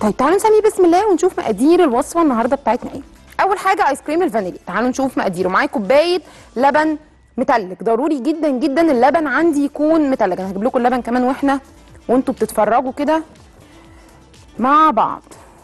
طيب تعالوا نسمي بسم الله ونشوف مقادير الوصفه النهارده بتاعتنا ايه اول حاجه ايس كريم الفانيليا تعالوا نشوف مقاديره معايا كوبايه لبن متلج ضروري جدا جدا اللبن عندي يكون متلج انا هجيب لكم اللبن كمان واحنا وانتوا بتتفرجوا كده مع بعض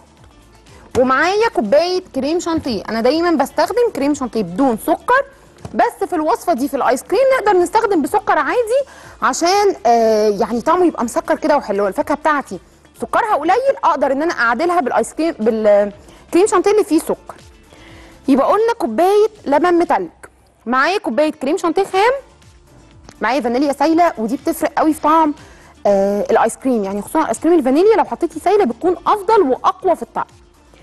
ومعايا كوبايه كريم شانتيه انا دايما بستخدم كريم شانتيه بدون سكر بس في الوصفه دي في الايس كريم نقدر نستخدم بسكر عادي عشان آه يعني طعمه يبقى مسكر كده وحلو الفاكهه بتاعتي سكرها قليل اقدر ان انا اعادلها بالايس كريم بالكريم شانتيه اللي فيه سكر يبقى قلنا كوبايه لبن متلج معايا كوبايه كريم شانتيه خام معايا فانيليا سايله ودي بتفرق قوي في طعم آه الايس كريم يعني خصوصا الايس كريم الفانيليا لو حطيتي سايله بتكون افضل واقوى في الطعم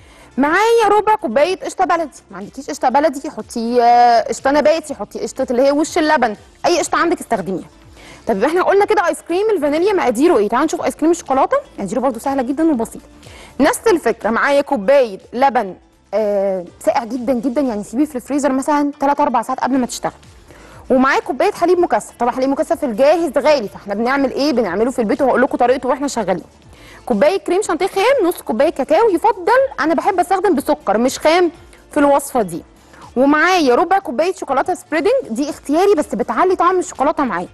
معايا ربع كوبايه قشطه بلدي ما عندكيش قشطه بلدي حطي آه، قشطه نباتي حطي قشطه اللي هي وش اللبن اي قشطه عندك استخدميها طب احنا قلنا كده ايس كريم الفانيليا مقاديره ايه تعالوا نشوف ايس كريم الشوكولاته مقاديره برده سهله جدا وبسيطه نفس الفكره معايا كوبايه لبن آه ساقع جدا جدا يعني سيبيه في الفريزر مثلا 3 4 ساعات قبل ما تشتغل ومعايا كوبايه حليب مكثف طبعا حليب مكثف الجاهز غالي فاحنا بنعمل ايه بنعمله في البيت وهقول لكم طريقته واحنا شغالين كوبايه كريم شانتيه خام نص كوبايه كاكاو يفضل انا بحب استخدم بسكر مش خام في الوصفه دي ومعايا ربع كوبايه شوكولاته سبريدنج دي اختياري بس بتعلي طعم الشوكولاته معايا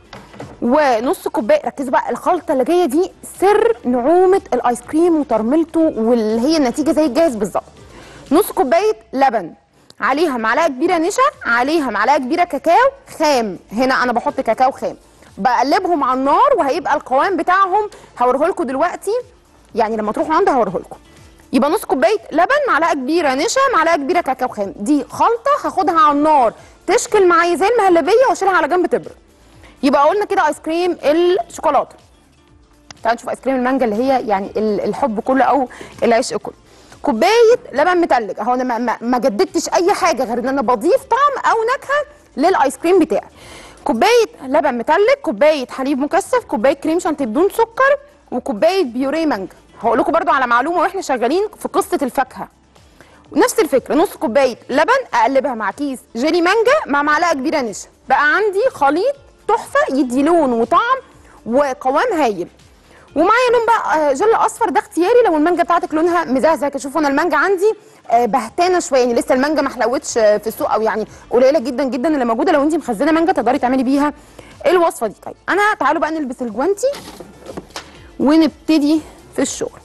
ونص كوبايه ركزوا بقى الخلطه اللي جايه دي سر نعومه الايس كريم وترميلته واللي هي النتيجه زي الجاهز بالظبط نص كوبايه لبن عليها معلقه كبيره نشا عليها معلقه كبيره كاكاو خام هنا انا بحط كاكاو خام بقلبهم على النار وهيبقى القوام بتاعهم هوريه لكم دلوقتي يعني لما تروحوا عنده هوريه لكم يبقى نص كوبايه لبن معلقه كبيره نشا معلقه كبيره كاكاو خام دي خلطه هاخدها على النار تشكل معايا زي المهلبيه واشيلها على جنب تبرد يبقى قلنا كده ايس كريم الشوكولاته تعالوا نشوف ايس كريم المانجا اللي هي يعني ال- الحب كله او العشق كله كوبايه لبن متلج اهو انا ما, ما, ما جددتش اي حاجه غير ان انا بضيف طعم او نكهه للايس كريم بتاعي كوبايه لبن متلج كوبايه حليب مكثف كوبايه كريم شانتيه بدون سكر وكوبايه بيوريه مانجا هقول لكم برده على معلومه واحنا شغالين في قصه الفاكهه نفس الفكره نص كوبايه لبن اقلبها مع كيس جيلي مانجا مع معلقه كبيره نشا بقى عندي خليط تحفه يدي لون وطعم وقوام هايل ومعايا لون بقى آه، جل اصفر ده اختياري لو المانجا بتاعتك لونها مزهزه كده شوفوا انا المانجا عندي آه، بهتانه شويه يعني لسه المانجا ما حلوتش آه، في السوق او يعني قليله جدا جدا اللي موجوده لو انت مخزنه مانجا تقدري تعملي بيها الوصفه دي طيب انا تعالوا بقى نلبس الجوانتي ونبتدي في الشغل